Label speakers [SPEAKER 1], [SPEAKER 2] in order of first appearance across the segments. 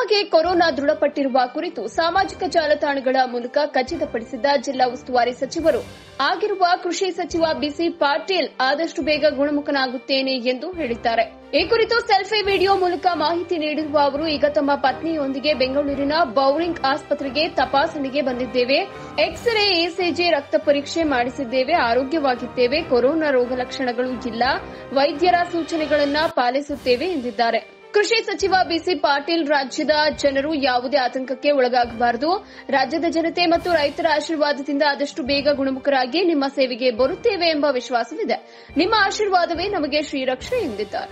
[SPEAKER 1] ತಮಗೆ ಕೊರೋನಾ ದೃಢಪಟ್ಟಿರುವ ಕುರಿತು ಸಾಮಾಜಿಕ ಜಾಲತಾಣಗಳ ಮೂಲಕ ಖಚಿತಪಡಿಸಿದ್ದ ಜಿಲ್ಲಾ ಉಸ್ತುವಾರಿ ಸಚಿವರು ಆಗಿರುವ ಕೃಷಿ ಸಚಿವ ಬಿಸಿ ಪಾಟೀಲ್ ಆದಷ್ಟು ಬೇಗ ಗುಣಮುಖನಾಗುತ್ತೇನೆ ಎಂದು ಹೇಳಿದ್ದಾರೆ ಈ ಕುರಿತು ಸೆಲ್ಫಿ ವಿಡಿಯೋ ಮೂಲಕ ಮಾಹಿತಿ ನೀಡಿರುವ ಅವರು ಈಗ ತಮ್ಮ ಪತ್ನಿಯೊಂದಿಗೆ ಬೆಂಗಳೂರಿನ ಬೌರಿಂಗ್ ಆಸ್ಪತ್ರೆಗೆ ತಪಾಸಣೆಗೆ ಬಂದಿದ್ದೇವೆ ಎಕ್ಸ್ರೇ ಎಸಿಜಿ ರಕ್ತ ಪರೀಕ್ಷೆ ಮಾಡಿಸಿದ್ದೇವೆ ಆರೋಗ್ಯವಾಗಿದ್ದೇವೆ ಕೊರೋನಾ ರೋಗ ಲಕ್ಷಣಗಳು ಇಲ್ಲ ವೈದ್ಯರ ಸೂಚನೆಗಳನ್ನ ಪಾಲಿಸುತ್ತೇವೆ ಎಂದಿದ್ದಾರೆ ಕೃಷಿ ಸಚಿವ ಬಿಸಿ ಪಾಟೀಲ್ ರಾಜ್ಯದ ಜನರು ಯಾವುದೇ ಆತಂಕಕ್ಕೆ ಒಳಗಾಗಬಾರದು ರಾಜ್ಯದ ಜನತೆ ಮತ್ತು ರೈತರ ಆಶೀರ್ವಾದದಿಂದ ಆದಷ್ಟು ಬೇಗ ಗುಣಮುಖರಾಗಿ ನಿಮ್ಮ ಸೇವೆಗೆ ಬರುತ್ತೇವೆ ಎಂಬ ವಿಶ್ವಾಸವಿದೆ ನಿಮ್ಮ ಆಶೀರ್ವಾದವೇ ನಮಗೆ ಶ್ರೀರಕ್ಷೆ ಎಂದಿದ್ದಾರೆ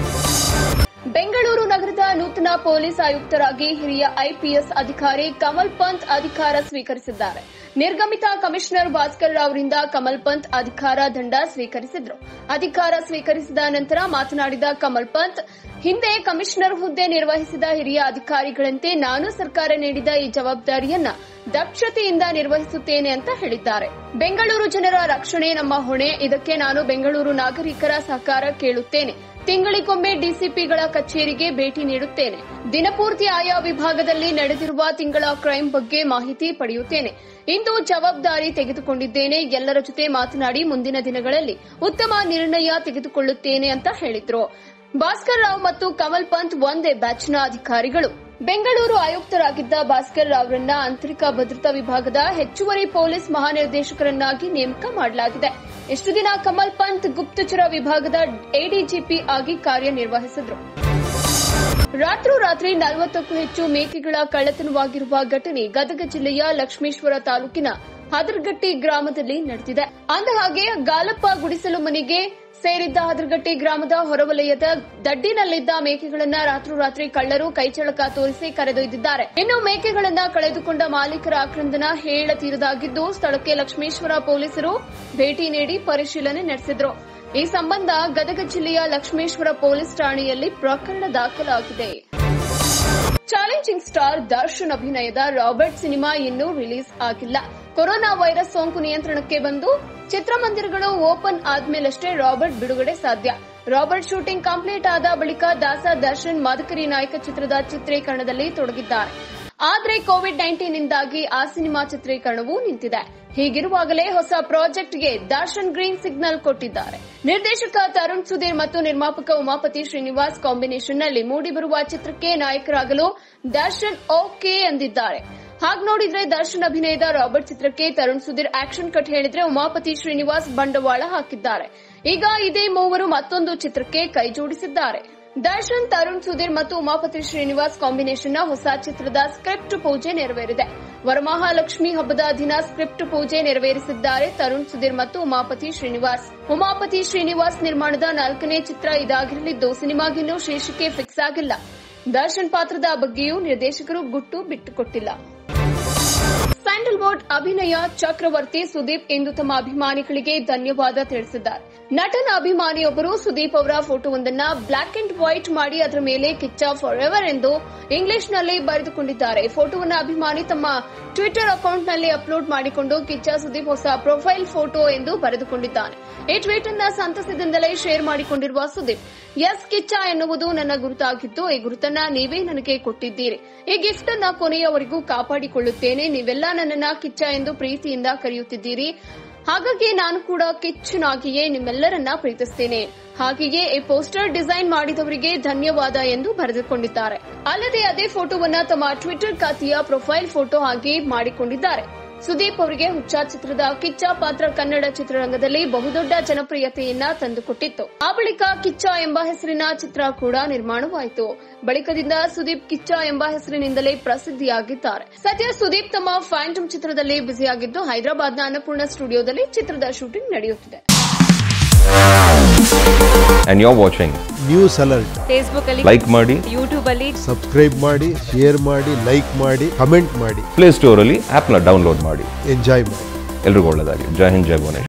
[SPEAKER 1] ಬೆಂಗಳೂರು ನಗರದ ನೂತನ ಪೊಲೀಸ್ ಆಯುಕ್ತರಾಗಿ ಹಿರಿಯ ಐಪಿಎಸ್ ಅಧಿಕಾರಿ ಕಮಲ್ ಪಂತ್ ಅಧಿಕಾರ ಸ್ವೀಕರಿಸಿದ್ದಾರೆ ನಿರ್ಗಮಿತ ಕಮಿಷನರ್ ಭಾಸ್ಕರ್ ಅವರಿಂದ ಕಮಲ್ ಪಂತ್ ಅಧಿಕಾರ ದಂಡ ಸ್ವೀಕರಿಸಿದ್ರು ಅಧಿಕಾರ ಸ್ವೀಕರಿಸಿದ ನಂತರ ಮಾತನಾಡಿದ ಕಮಲ್ ಪಂತ್ ಹಿಂದೆ ಕಮಿಷನರ್ ಹುದ್ದೆ ನಿರ್ವಹಿಸಿದ ಹಿರಿಯ ಅಧಿಕಾರಿಗಳಂತೆ ನಾನು ಸರ್ಕಾರ ನೀಡಿದ ಈ ಜವಾಬ್ದಾರಿಯನ್ನ ದಕ್ಷತೆಯಿಂದ ನಿರ್ವಹಿಸುತ್ತೇನೆ ಅಂತ ಹೇಳಿದ್ದಾರೆ ಬೆಂಗಳೂರು ಜನರ ರಕ್ಷಣೆ ನಮ್ಮ ಹೊಣೆ ಇದಕ್ಕೆ ನಾನು ಬೆಂಗಳೂರು ನಾಗರಿಕರ ಸಹಕಾರ ಕೇಳುತ್ತೇನೆ ತಿಂಗಳಿಗೊಮ್ಮೆ ಡಿಸಿಪಿಗಳ ಕಚೇರಿಗೆ ಭೇಟಿ ನೀಡುತ್ತೇನೆ ದಿನಪೂರ್ತಿ ಆಯಾ ವಿಭಾಗದಲ್ಲಿ ನಡೆದಿರುವ ತಿಂಗಳ ಕ್ರೈಂ ಬಗ್ಗೆ ಮಾಹಿತಿ ಪಡೆಯುತ್ತೇನೆ ಇಂದು ಜವಾಬ್ದಾರಿ ತೆಗೆದುಕೊಂಡಿದ್ದೇನೆ ಎಲ್ಲರ ಜೊತೆ ಮಾತನಾಡಿ ಮುಂದಿನ ದಿನಗಳಲ್ಲಿ ಉತ್ತಮ ನಿರ್ಣಯ ತೆಗೆದುಕೊಳ್ಳುತ್ತೇನೆ ಅಂತ ಹೇಳಿದ್ರು ಭಾಸ್ಕರ್ ರಾವ್ ಮತ್ತು ಕಮಲ್ ಪಂತ್ ಒಂದೇ ಬ್ಯಾಚ್ನ ಅಧಿಕಾರಿಗಳು ಬೆಂಗಳೂರು ಆಯುಕ್ತರಾಗಿದ್ದ ಭಾಸ್ಕರ್ ರಾವ್ರನ್ನ ಆಂತರಿಕ ಭದ್ರತಾ ವಿಭಾಗದ ಹೆಚ್ಚುವರಿ ಪೊಲೀಸ್ ಮಹಾನಿರ್ದೇಶಕರನ್ನಾಗಿ ನೇಮಕ ಮಾಡಲಾಗಿದೆ ಇಷ್ಟು ದಿನ ಕಮಲ್ ಪಂತ್ ಗುಪ್ತಚರ ವಿಭಾಗದ ಎಡಿಜಿಪಿ ಆಗಿ ಕಾರ್ಯನಿರ್ವಹಿಸಿದ್ರು ರಾತ್ರೋರಾತ್ರಿ ನಲವತ್ತಕ್ಕೂ ಹೆಚ್ಚು ಮೇಕೆಗಳ ಕಳ್ಳತನವಾಗಿರುವ ಘಟನೆ ಗದಗ ಜಿಲ್ಲೆಯ ಲಕ್ಷ್ಮೇಶ್ವರ ತಾಲೂಕಿನ ಹದರ್ಗಟ್ಟಿ ಗ್ರಾಮದಲ್ಲಿ ನಡೆದಿದೆ ಅಂದಹಾಗೆ ಗಾಲಪ್ಪ ಗುಡಿಸಲು ಮನೆಗೆ ಸೇರಿದ್ದ ಹದರ್ಗಟ್ಟಿ ಗ್ರಾಮದ ಹೊರವಲಯದ ದಡ್ಡಿನಲ್ಲಿದ್ದ ಮೇಕೆಗಳನ್ನ ರಾತ್ರೋರಾತ್ರಿ ಕಳ್ಳರು ಕೈಚಳಕ ತೋರಿಸಿ ಕರೆದೊಯ್ದಿದ್ದಾರೆ ಇನ್ನು ಮೇಕೆಗಳನ್ನ ಕಳೆದುಕೊಂಡ ಮಾಲೀಕರ ಆಕ್ರಂದನ ಹೇಳತೀರದಾಗಿದ್ದು ಸ್ಥಳಕ್ಕೆ ಲಕ್ಷ್ಮೇಶ್ವರ ಪೊಲೀಸರು ಭೇಟಿ ನೀಡಿ ಪರಿಶೀಲನೆ ನಡೆಸಿದ್ರು ಈ ಸಂಬಂಧ ಗದಗ ಜಿಲ್ಲೆಯ ಲಕ್ಷ್ಮೇಶ್ವರ ಪೊಲೀಸ್ ಠಾಣೆಯಲ್ಲಿ ಪ್ರಕರಣ ದಾಖಲಾಗಿದೆ ಚಾಲೆಂಜಿಂಗ್ ಸ್ಟಾರ್ ದರ್ಶನ್ ಅಭಿನಯದ ರಾಬರ್ಟ್ ಸಿನಿಮಾ ಇನ್ನೂ ರಿಲೀಸ್ ಆಗಿಲ್ಲ ಕೊರೋನಾ ವೈರಸ್ ಸೋಂಕು ನಿಯಂತ್ರಣಕ್ಕೆ ಬಂದು ಚಿತ್ರಮಂದಿರಗಳು ಓಪನ್ ಆದ್ಮೇಲಷ್ಟೇ ರಾಬರ್ಟ್ ಬಿಡುಗಡೆ ಸಾಧ್ಯ ರಾಬರ್ಟ್ ಶೂಟಿಂಗ್ ಕಂಪ್ಲೀಟ್ ಆದ ಬಳಿಕ ದಾಸ ದರ್ಶನ್ ಮಾದಕರಿ ನಾಯಕ ಚಿತ್ರದ ಚಿತ್ರೀಕರಣದಲ್ಲಿ ತೊಡಗಿದ್ದಾರೆ ಆದ್ರೆ ಕೋವಿಡ್ ನೈನ್ಟೀನ್ನಿಂದಾಗಿ ಆ ಸಿನಿಮಾ ಚಿತ್ರೀಕರಣವೂ ನಿಂತಿದೆ ಹೀಗಿರುವಾಗಲೇ ಹೊಸ ಪ್ರಾಜೆಕ್ಟ್ಗೆ ದರ್ಶನ್ ಗ್ರೀನ್ ಸಿಗ್ನಲ್ ಕೊಟ್ಟಿದ್ದಾರೆ ನಿರ್ದೇಶಕ ತರುಣ್ ಸುಧೀರ್ ಮತ್ತು ನಿರ್ಮಾಪಕ ಉಮಾಪತಿ ಶ್ರೀನಿವಾಸ್ ಕಾಂಬಿನೇಷನ್ನಲ್ಲಿ ಮೂಡಿಬರುವ ಚಿತ್ರಕ್ಕೆ ನಾಯಕರಾಗಲು ದರ್ಶನ್ ಓಕೆ ಎಂದಿದ್ದಾರೆ ಹಾಗ್ ನೋಡಿದ್ರೆ ದರ್ಶನ್ ಅಭಿನಯದ ರಾಬರ್ಟ್ ಚಿತ್ರಕ್ಕೆ ತರುಣ್ ಸುಧೀರ್ ಆಕ್ಷನ್ ಕಟ್ ಹೇಳಿದ್ರೆ ಉಮಾಪತಿ ಶ್ರೀನಿವಾಸ್ ಬಂಡವಾಳ ಹಾಕಿದ್ದಾರೆ ಈಗ ಇದೇ ಮೂವರು ಮತ್ತೊಂದು ಚಿತ್ರಕ್ಕೆ ಕೈ ಜೋಡಿಸಿದ್ದಾರೆ ದರ್ಶನ್ ತರುಣ್ ಸುಧೀರ್ ಮತ್ತು ಉಮಾಪತಿ ಶ್ರೀನಿವಾಸ್ ಕಾಂಬಿನೇಷನ್ನ ಹೊಸ ಚಿತ್ರದ ಸ್ಕ್ರಿಪ್ಟ್ ಪೂಜೆ ನೆರವೇರಿದೆ ವರಮಹಾಲಕ್ಷ್ಮಿ ಹಬ್ಬದ ದಿನ ಸ್ಕ್ರಿಪ್ಟ್ ಪೂಜೆ ನೆರವೇರಿಸಿದ್ದಾರೆ ತರುಣ್ ಸುಧೀರ್ ಮತ್ತು ಉಮಾಪತಿ ಶ್ರೀನಿವಾಸ್ ಉಮಾಪತಿ ಶ್ರೀನಿವಾಸ್ ನಿರ್ಮಾಣದ ನಾಲ್ಕನೇ ಚಿತ್ರ ಇದಾಗಿರಲಿದ್ದು ಸಿನಿಮಾಗಿನ್ನೂ ಶೀರ್ಷಿಕೆ ಫಿಕ್ಸ್ ಆಗಿಲ್ಲ ದರ್ಶನ್ ಪಾತ್ರದ ಬಗ್ಗೆಯೂ ನಿರ್ದೇಶಕರು ಗುಟ್ಟು ಬಿಟ್ಟುಕೊಟ್ಟಿಲ್ಲ ಸ್ಯಾಂಡಲ್ವುಡ್ ಅಭಿನಯ ಚಕ್ರವರ್ತಿ ಸುದೀಪ್ ಇಂದು ತಮ್ಮ ಅಭಿಮಾನಿಗಳಿಗೆ ಧನ್ಯವಾದ ತಿಳಿಸಿದ್ದಾರೆ ನಟನ ಅಭಿಮಾನಿಯೊಬ್ಬರು ಸುದೀಪ್ ಅವರ ಫೋಟೋವೊಂದನ್ನ ಬ್ಲಾಕ್ ಅಂಡ್ ವೈಟ್ ಮಾಡಿ ಅದರ ಮೇಲೆ ಕಿಚ್ಚ ಫಾರ್ ಎವರ್ ಎಂದು ಇಂಗ್ಲಿಷ್ನಲ್ಲಿ ಬರೆದುಕೊಂಡಿದ್ದಾರೆ ಫೋಟೋವನ್ನ ಅಭಿಮಾನಿ ತಮ್ಮ ಟ್ವಿಟರ್ ಅಕೌಂಟ್ನಲ್ಲಿ ಅಪ್ಲೋಡ್ ಮಾಡಿಕೊಂಡು ಕಿಚ್ಚ ಸುದೀಪ್ ಹೊಸ ಪ್ರೊಫೈಲ್ ಫೋಟೋ ಎಂದು ಬರೆದುಕೊಂಡಿದ್ದಾನೆ ಈ ಟ್ವೀಟ್ ಅನ್ನ ಸಂತಸದಿಂದಲೇ ಶೇರ್ ಮಾಡಿಕೊಂಡಿರುವ ಸುದೀಪ್ ಎಸ್ ಕಿಚ್ಚ ಎನ್ನುವುದು ನನ್ನ ಗುರುತಾಗಿದ್ದು ಈ ಗುರುತನ್ನ ನೀವೇ ನನಗೆ ಕೊಟ್ಟಿದ್ದೀರಿ ಈ ಗಿಫ್ಟ್ ಅನ್ನ ಕೊನೆಯವರೆಗೂ ಕಾಪಾಡಿಕೊಳ್ಳುತ್ತೇನೆ ನೀವೆಲ್ಲ ನನ್ನನ್ನ ಕಿಚ್ಚ ಎಂದು ಪ್ರೀತಿಯಿಂದ ಕರೆಯುತ್ತಿದ್ದೀರಿ ಹಾಗಾಗಿ ನಾನು ಕೂಡ ಕಿಚ್ಚನಾಗಿಯೇ ನಿಮ್ಮೆಲ್ಲರನ್ನ ಪ್ರೀತಿಸ್ತೇನೆ ಹಾಗೆಯೇ ಈ ಪೋಸ್ಟರ್ ಡಿಸೈನ್ ಮಾಡಿದವರಿಗೆ ಧನ್ಯವಾದ ಎಂದು ಬರೆದುಕೊಂಡಿದ್ದಾರೆ ಅಲ್ಲದೆ ಅದೇ ಫೋಟೋವನ್ನ ತಮ್ಮ ಟ್ವಿಟರ್ ಖಾತೆಯ ಪ್ರೊಫೈಲ್ ಫೋಟೋ ಆಗಿ ಮಾಡಿಕೊಂಡಿದ್ದಾರೆ ಸುದೀಪ್ ಅವರಿಗೆ ಹುಚ್ಚ ಚಿತ್ರದ ಕಿಚ್ಚ ಪಾತ್ರ ಕನ್ನಡ ಚಿತ್ರರಂಗದಲ್ಲಿ ಬಹುದೊಡ್ಡ ಜನಪ್ರಿಯತೆಯನ್ನ ತಂದುಕೊಟ್ಟಿತ್ತು ಆ ಬಳಿಕ ಕಿಚ್ಚ ಎಂಬ ಹೆಸರಿನ ಚಿತ್ರ ಕೂಡ ನಿರ್ಮಾಣವಾಯಿತು ಬಳಿಕದಿಂದ ಸುದೀಪ್ ಕಿಚ್ಚ ಎಂಬ ಹೆಸರಿನಿಂದಲೇ ಪ್ರಸಿದ್ಧಿಯಾಗಿದ್ದಾರೆ ಸದ್ಯ ಸುದೀಪ್ ತಮ್ಮ ಫ್ಯಾಂಟಮ್ ಚಿತ್ರದಲ್ಲಿ ಬ್ಯುಸಿಯಾಗಿದ್ದು ಹೈದರಾಬಾದ್ನ ಅನ್ನಪೂರ್ಣ ಸ್ಟುಡಿಯೋದಲ್ಲಿ ಚಿತ್ರದ ಶೂಟಿಂಗ್ ನಡೆಯುತ್ತಿದೆ
[SPEAKER 2] and you're watching.
[SPEAKER 3] News alert
[SPEAKER 4] Facebook ಅಲ್ಲಿ
[SPEAKER 2] Like ಮಾಡಿ
[SPEAKER 4] ಯೂಟ್ಯೂಬ್ ಅಲ್ಲಿ
[SPEAKER 3] ಸಬ್ಸ್ಕ್ರೈಬ್ ಮಾಡಿ ಶೇರ್ ಮಾಡಿ ಲೈಕ್ ಮಾಡಿ ಕಮೆಂಟ್ ಮಾಡಿ
[SPEAKER 2] ಪ್ಲೇ ಸ್ಟೋರಲ್ಲಿ ಆ್ಯಪ್ನ ಡೌನ್ಲೋಡ್ ಮಾಡಿ
[SPEAKER 3] ಎಂಜಾಯ್ ಮಾಡಿ
[SPEAKER 2] ಎಲ್ರಿಗೂ ಒಳ್ಳೆಯದಾಗಲಿ ಜೈ ಹಿಂದ್ ಜೈ ಭುವನೇಶ್ವರ್